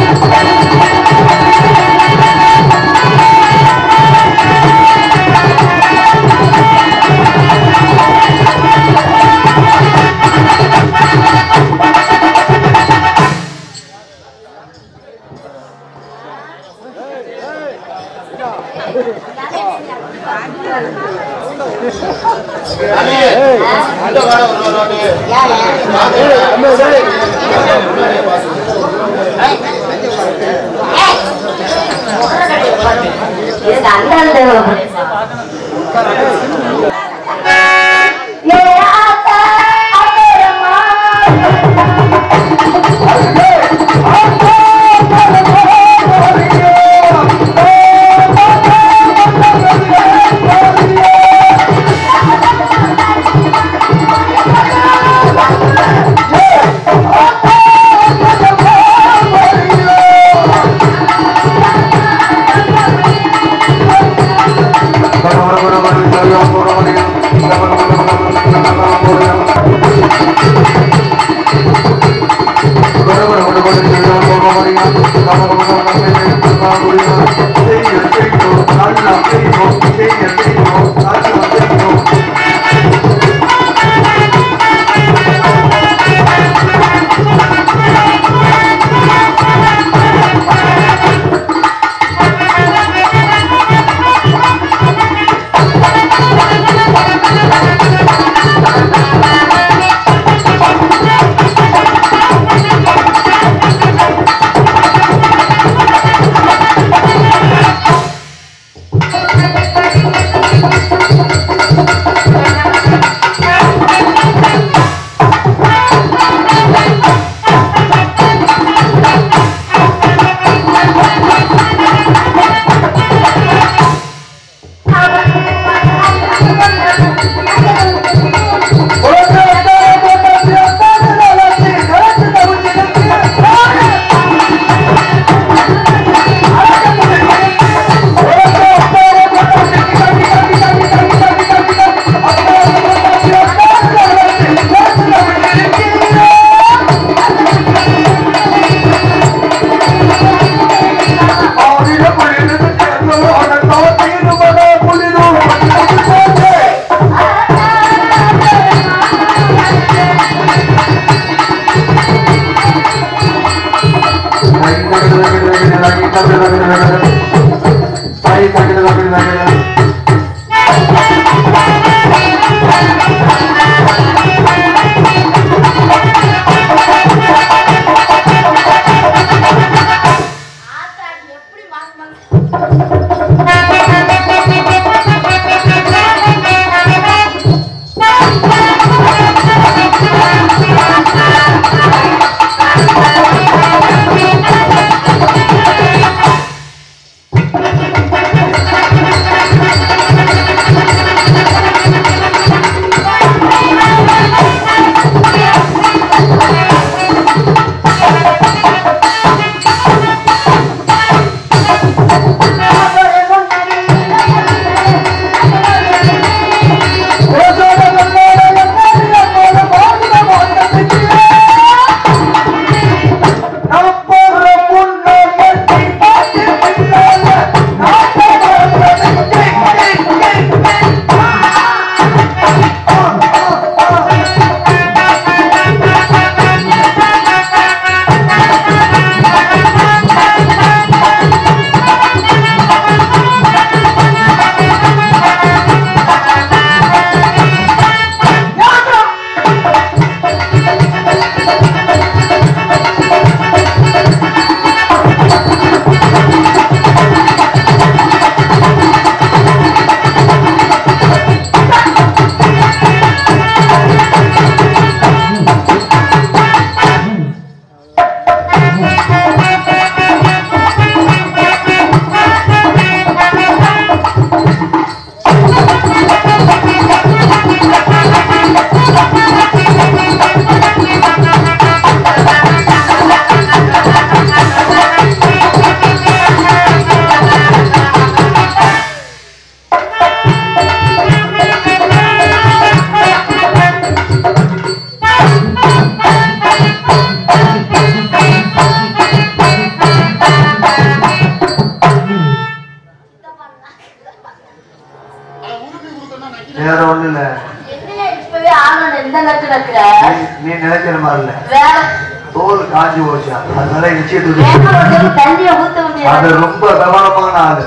இதுக்கு அந்தந்த ஏ ஆத்தா அப்புறமா காஞ்சி போச்சா அதனால நிச்சயத்துக்கு ஏன்னா ஒருத்தருக்கு தண்ணியை ஊத்த அது முடியாது ரொம்ப கவனமான ஆளு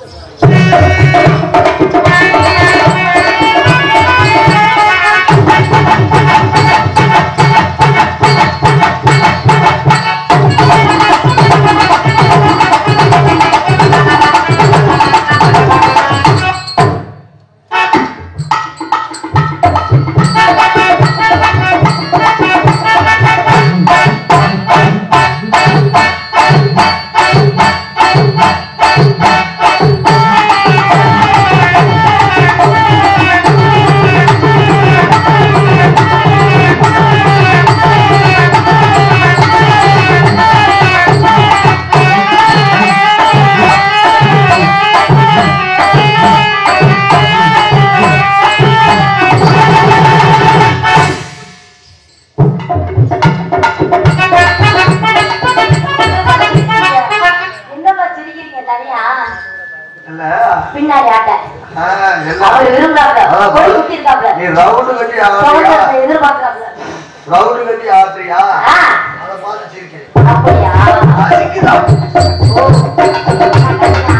என்னம்மா சிரிக்கிறீங்க தனியா இல்ல பின்னாடி ஆட்ட ஆ, எல்லாம் அவர் விரும்புறாப்ல அதான் போய் குத்தி இருக்காப்ல நீ ரவுண்டு கட்டி ஆடுறியா எதிர்பார்க்கறாப்ல ரவுண்டு கட்டி ஆடுறியா ஆ, அதை பார்த்து சிரிக்கிறேன் அப்படியா அதுக்குதான். ஓ.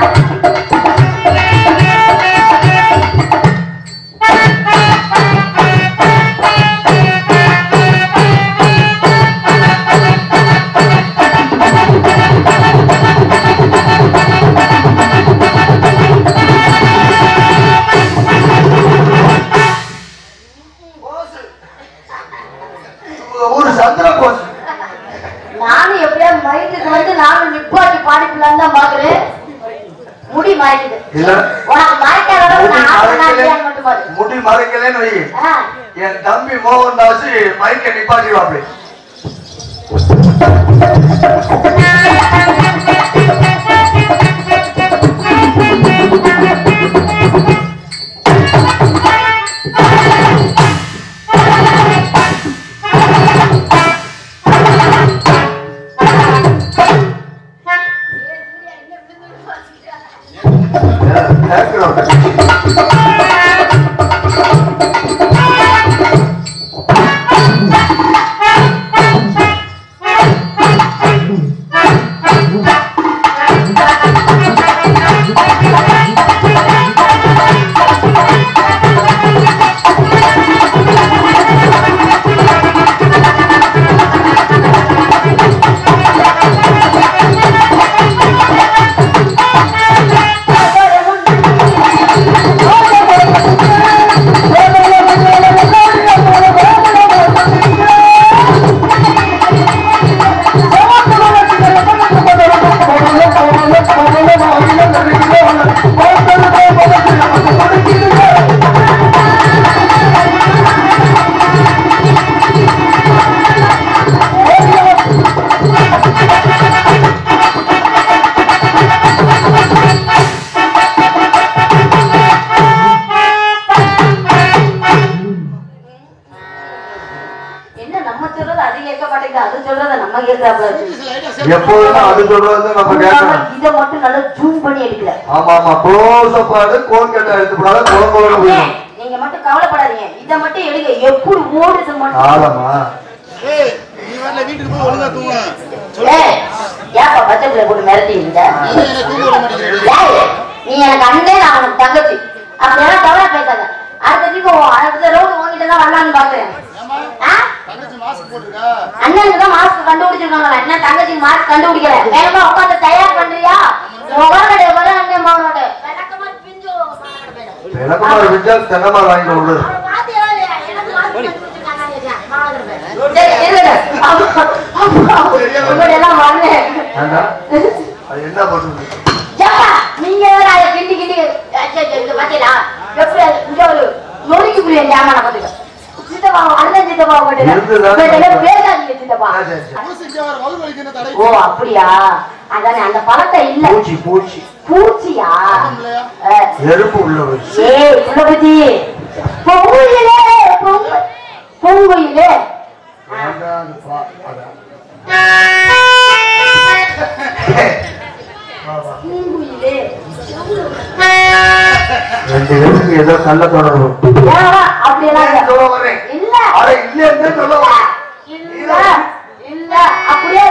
கோசு. உங்க ஊரு சந்திர கோசு நானும் எப்படியா மைக்குக்கு வந்து நானும் நிப்பாட்டி பாடிக்கலான்னு தான் பாக்குறேன் முடி மாறிக்குது இல்ல உனக்கு மறைக்காத அளவு முடி நான் ஆசை மறைக்கல நான் மட்டும் பாரு முடி மறைக்கலன்னு வை ஆ, என் தம்பி மோகன் தாஸ் மைக்க நிப்பாட்டிடுவாப்டி பேக்ரவுண்ட் என்ன நம்ம சொல்றது அது கேட்க மாட்டேங்குது அது சொல்றத நம்ம கேட்கறாப்ல எப்போதும் அது சொல்றது நம்ம கேட்கணும் இதை மட்டும் நல்லா ஜூம் பண்ணி எடுக்கல ஆமா ஆமா க்ளோஸ்அப்பாடு கோன் கட்ட எடுத்து போடாத குளம் குளம் அண்ணே, போயிடும் நீங்க மட்டும் கவலைப்படாதீங்க இதை மட்டும் எடுங்க எப்படி ஓடுது மட்டும் ஆழமா ஏய், நீ வரல வீட்டுக்கு போய் ஒழுங்கா தூங்கணும். சொல்லு. ஏய், ஏப்பா பச்சை போட்டு மிரட்டி இருந்த நீ என்ன தூங்க விட மாட்டேங்கிறீங்க. ஏய், நீ எனக்கு அண்ணே நான் உனக்கு தங்கச்சி அப்படியெல்லாம் கவலை பேசாத அடுத்த திரும்ப உன் அடுத்த ரவுண்டு உங்ககிட்ட தான் வரலான்னு பாக்குறேன் ஏம்மா, ஆ? தங்கச்சி மாஸ்க் போட்டிருக்கா? அண்ணனுக்கு தான் மாஸ்க் கண்டுபிடிச்சிருக்காங்களா என்ன தங்கச்சிக்கு மாஸ்க் கண்டுபிடிக்கல வேகமா உட்காந்து தயார் பண்றியா உட்காந்து வர அண்ணன் மகனோட விளக்கமா பிஞ்சு விளக்கமா இருந்துச்சா தென்னமா வாங்கி விடுறது சரி, இருங்க. அப்பா, அப்பா, உங்களோட எல்லாம் வரேன். ஏண்டா? அது என்ன பண்ணுது ஏப்பா, நீங்க வேற அதை கிண்டி கிண்டி அச்சோ, அச்சோ, இங்க பாத்தீங்களா? எப்படி அது இங்க ஒரு நொறுக்கி புரிய ஞாபகம் பாத்துக்க. சித்தப்பா, அண்ணன் சித்தப்பா உங்கள்ட்ட இருந்துதான் உங்கள்ட்ட எல்லாம் பேசாதீங்க சித்தப்பா. ஆ, சரி, சரி. பூசிக்கு வர வயிறு வலிக்குன்னு தடை ஓ அப்படியா அதானே அந்த பழத்தை இல்ல பூச்சி பூச்சி பூச்சியா இல்லையா? அஹ், எறும்பு உள்ள வச்சு ஏய் குலபதி பொங்குயிலே பொங்கு பொங்குயிலே அதான் பா- அதான். வா, வா. பூங்குயிலே ரெண்டு பேருக்கு ஏதோ கள்ள தொடர்பு ஏன் அப்படியெல்லாம் இல்ல. சொல்ல வரேன் இல்ல அட இல்லைன்னு சொல்ல வரேன் இல்ல இல்ல அப்படியே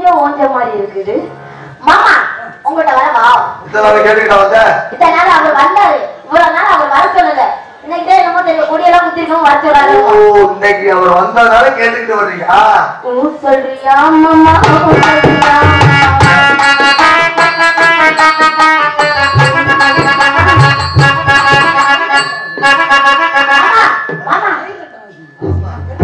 ஓஞ்ச மாதிரி இருக்குது மாமா உங்கள்கிட்ட வரவா இத்தனை நாள் கேட்டுக்கிட்ட வந்த இத்தனை நாள் அவர் வந்தாரு இவ்வளவு நாள் அவர் வர சொல்லல இன்னைக்கு தான் என்னமோ தெரியும் கொடியெல்லாம் குத்திருக்கோம் வர சொல்றாரு ஓ இன்னைக்கு அவர் வந்ததுனால கேட்டுக்கிட்டு வர்றீங்க ஊ சொல்றியா மாமா ஊ சொல்றியா மாமா, மாமா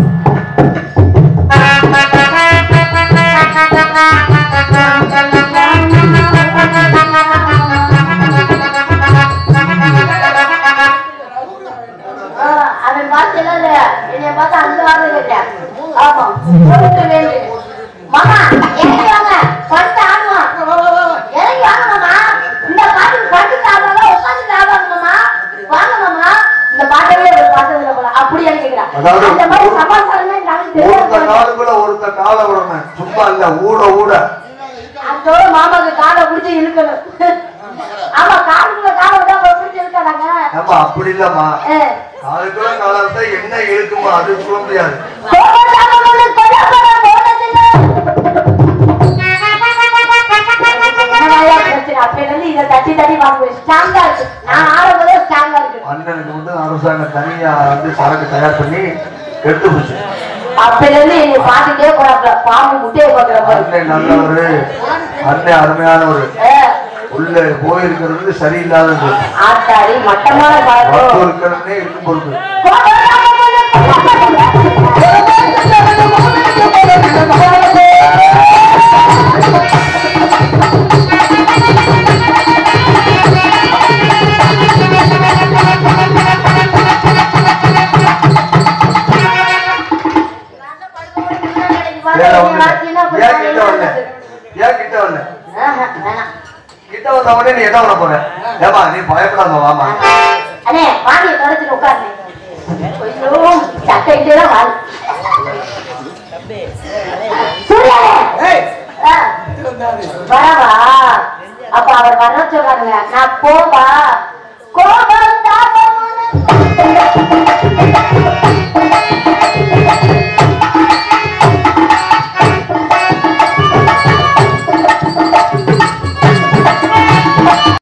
ஆ, அவன் பார்த்து எல்லாம் இல்ல என்னைய பார்த்து அந்த ஆர்வம் இல்ல ஆமா போட்டு வேண்டு மாமா இறங்கி வாங்க படுத்து ஆடுவான் இறங்கி வாங்க மாமா இந்த பாட்டுக்கு படுத்து ஆடுவாங்க உட்காந்து ஆடுவாங்க மாமா வாங்க மாமா இந்த பாட்டவே ஒரு பார்த்ததுல போல அப்படி கேக்குறான் அதாவது அந்த மாதிரி சமாச்சாரமே எனக்கு ஒருத்த தெரியாது காலுக்குள்ள ஒருத்த காலை விடணும் சும்மா இல்ல ஊட ஊட அதோட மாமாக்கு காலை பிடிச்சி இழுக்கணும் ஆமா காலுக்குள்ள காலை விட பிடிச்சி இழுக்காதாங்க நம்ம அப்படி இல்லம்மா ஏ காலுக்குள்ள காலை விட்டா என்ன இழுக்குமா அது சொல்ல முடியாது அண்ணனுக்கு வந்து அரசாங்கம் தனியா வந்து சரக்கு தயார் பண்ணி எடுத்து போச்சு அண்ணன் நல்லவரு அண்ணன் அருமையானவரு உள்ள போயிருக்கிறது சரியில்லாதது மட்டமான மருத்துவ பழக்கம் இருக்கிறதே இருக்கும் பொறுப்பு ஏன் ஒண்ணு இல்ல. ஏன் கிட்ட வரல ஏன் கிட்ட வரல கிட்ட வந்த உடனே நீ என்ன பண்ண போற ஏமா நீ பயப்படாம வாமா அண்ணே வாங்கி தொடச்சிட்டு உட்காருங்க ஐயோ சட்டை இல்லையா வாழ் சூர்யாவே ஆ, வரவா அப்ப அவர் வர சொல்றாருங்க நான் போவா கோபம்